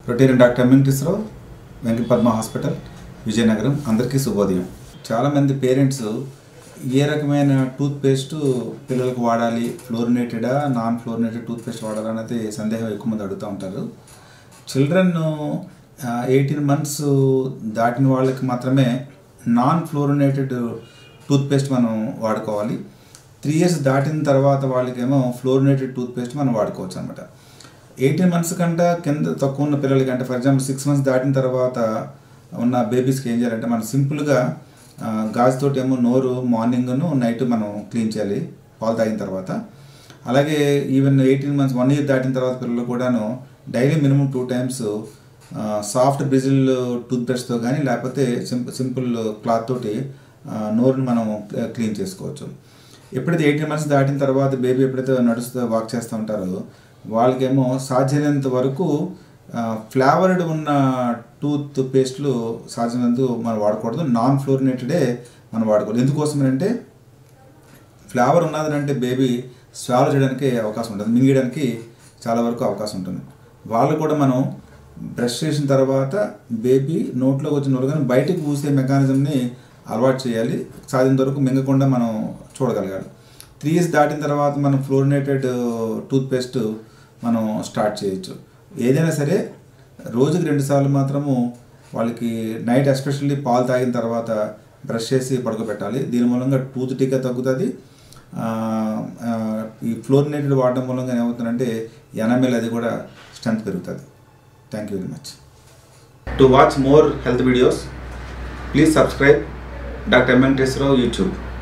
routine doctor Venkateswararao Venkata Padma hospital Vizianagaram అందరికీ శుభోదయం చాలామంది పేరెంట్స్ ఏ రకమైన టూత్ పేస్ట్ పిల్లలకు వాడాలి ఫ్లోరినేటెడా నాన్ ఫ్లోరినేటెడ్ టూత్ పేస్ట్ వాడాలా అనేది సందేహం ఎక్కువ మంది అడుగుతూ ఉంటారు చిల్డ్రన్ ఎయిటీన్ మంత్స్ దాటిన వాళ్ళకి మాత్రమే నాన్ ఫ్లోరినేటెడ్ టూత్ పేస్ట్ మనం వాడుకోవాలి త్రీ ఇయర్స్ దాటిన తర్వాత వాళ్ళకేమో ఫ్లోరినేటెడ్ టూత్ పేస్ట్ మనం వాడుకోవచ్చు అనమాట ఎయిటీన్ మంత్స్ కంటే కింద తక్కువ ఉన్న పిల్లలకి అంటే ఫర్ ఎగ్జాంపుల్ సిక్స్ మంత్స్ దాటిన తర్వాత ఉన్న బేబీస్కి ఏం చేయాలంటే మనం సింపుల్గా గాజుతోటి ఏమో నోరు మార్నింగ్ను నైట్ మనం క్లీన్ చేయాలి పాలు తాగిన తర్వాత అలాగే even eighteen months one year దాటిన తర్వాత పిల్లలు కూడాను daily minimum two times soft bristle tooth బ్రష్తో కానీ లేకపోతే సింపుల్ సింపుల్ క్లాత్ తోటి ఆ, నోరుని మనం క్లీన్ చేసుకోవచ్చు ఎప్పుడైతే ఎయిటీన్ మంత్స్ దాటిన తర్వాత బేబీ ఎప్పుడైతే నడుస్తూ వాక్ చేస్తూ ఉంటారో వాళ్ళకేమో సాధ్యమైనంత వరకు ఫ్లేవర్డ్ ఉన్న టూత్ పేస్ట్లు సాధ్యమైనంత మనం వాడకూడదు నాన్ ఫ్లోరినేటెడే మనం వాడుకోవాలి ఎందుకోసం అంటే ఫ్లేవర్ ఉన్నదంటే బేబీ స్వాలో చేయడానికి అవకాశం ఉంటుంది మింగడానికి చాలా వరకు అవకాశం ఉంటుంది వాళ్ళు కూడా మనం బ్రష్ చేసిన తర్వాత బేబీ నోట్లోకి వచ్చిన కానీ బయటికి పూసే మెకానిజంని అలవాటు చేయాలి సాధ్యమైనంత వరకు మింగకుండా మనం చూడగలగాలి త్రీ ఇయర్స్ దాటిన తర్వాత మనం ఫ్లోరినేటెడ్ టూత్ పేస్ట్ మనం స్టార్ట్ చేయొచ్చు ఏదైనా సరే రోజుకి రెండు సార్లు మాత్రము వాళ్ళకి నైట్ ఎస్పెషల్లీ పాలు తాగిన తర్వాత బ్రష్ చేసి పడుకోబెట్టాలి దీని మూలంగా టూత్ టీకా తగ్గుతుంది ఆ, ఆ, ఈ ఫ్లోరినేటెడ్ వాడడం మూలంగా ఏమవుతుందంటే ఎనమెల్ అది కూడా స్ట్రెంత్ పెరుగుతుంది thank you very much to watch more health videos please subscribe doctor Venkateswararao YouTube